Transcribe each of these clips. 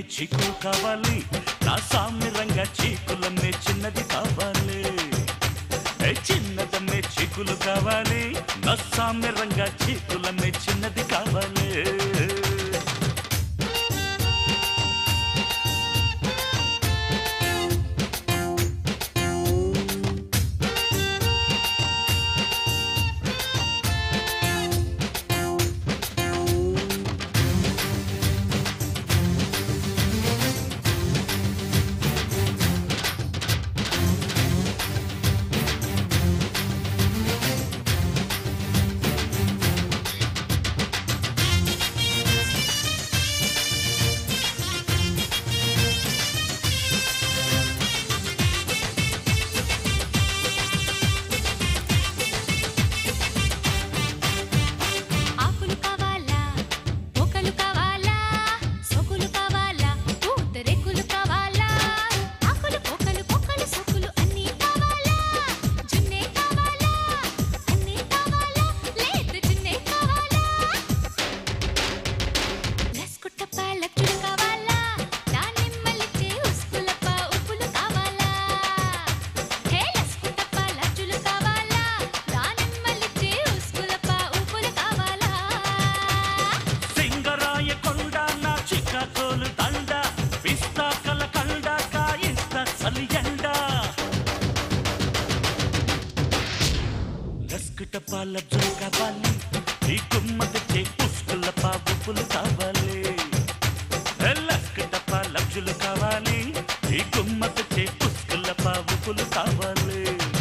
చీకులు కావాలి నా సామ్యంగా చీకులమ్మే చిన్నది కావాలి ఏ చిన్నదమ్మే చీకులు కావాలి నా సామ్యంగా చీకులమ్మే చిన్నది కావాలి ఆకులు కావాలా మొక్కలు కావాలా సొకులు కావాలా పూతరేకులు కావాలా ఆకులు మొక్కలు మొక్కలు సొకులు అన్నీ కావాలా జున్నే కావాలా అన్నీ కావాలా లేదు జున్నే కావాలా లస్కుట్టప్ప లచ్చులు కావాలా దానిమ్మలిచ్చే ఉస్కులప్ప ఉప్పులు కావాలా హే లస్కుట్టప్ప లచ్చులు కావాలా దానిమ్మలిచ్చే ఉస్కులప్ప ఉప్పులు కావాలా సింగరాయ కొండ నా చిక్కకోలు దండ పిస్తా కల కండ కాయిస్తా సలియండ లస్కుట పాల జులు కావాలి ఈ గుమ్మ తెచ్చే పుష్కుల పాపులు కావాలి ఏ లస్కుట పాల జులు కావాలి ఈ గుమ్మ తెచ్చే పుష్కుల పాపులు కావాలి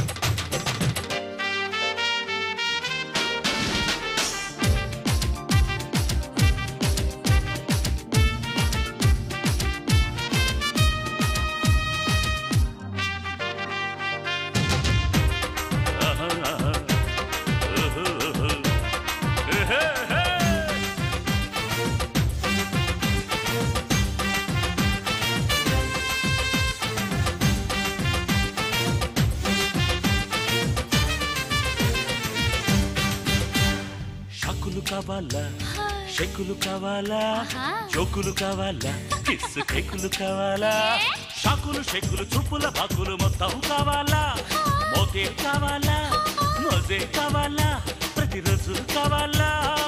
షాకులు కావాలా షెక్కులు కావాలా ఆహా. జోకులు కావాలా కిస్ కేకులు కావాలా షాకులు షెక్కులు చూపుల బాకులు మొత్తం కావాలా మోతే కావాలా మోజే కావాలా ప్రతిరోజు కావాలా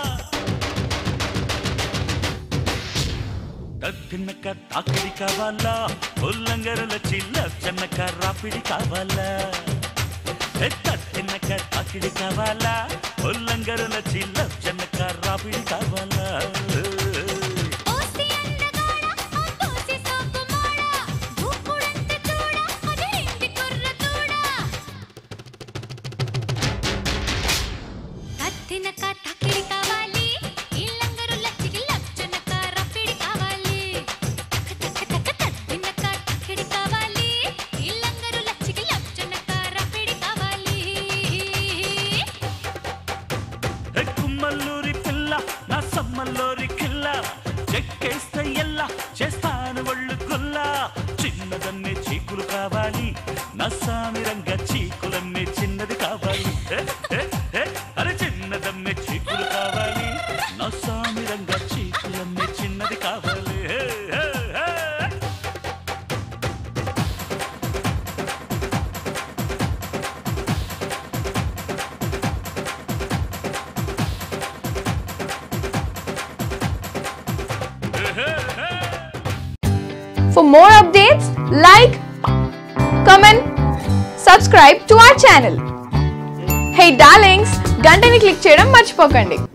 తిన్నక తాకిడి కావాలా ఉల్లంగరుల చిల్ల చెన్నక రాపిడి కావాలా తిన్నక తాకిడి కావాలా ఉల్లంగరుల చిల్ల చెన్నక రాపిడి కావాలా ఓసి అందగాడ ఓసి సోకుమాడ దూకుడంత చూడ అది ఇంటి కుర్ర చూడ కత్తినక తకిడి కావాలి ఇల్లంగరు లచ్చికి లచ్చనక రప్పిడి కావాలి తక్క తక్క తక్క కత్తినక తకిడి కావాలి ఇల్లంగరు లచ్చికి లచ్చనక రప్పిడి కావాలి ఏ కుమ్మల్లూరి పిల్ల నా సమ్మల్లూరి కిల్ల చెక్కేస్తే ఎల్లా చేస్తాను ఒళ్ళు గుల్లా చిన్నదన్నే చీకులు కావాలి నా సామిరంగా చీకులమ్మే చిన్నది కావాలి ఏ, ఏ, ఏ, అరే చిన్నదమ్మే చీకులు కావాలి నా సామిరంగా చీకులమ్మే చిన్నది కావాలి ఏ, ఏ, ఏ. For more updates, like, comment, subscribe to our channel. Hey darlings, గంటని click చేయడం మర్చిపోకండి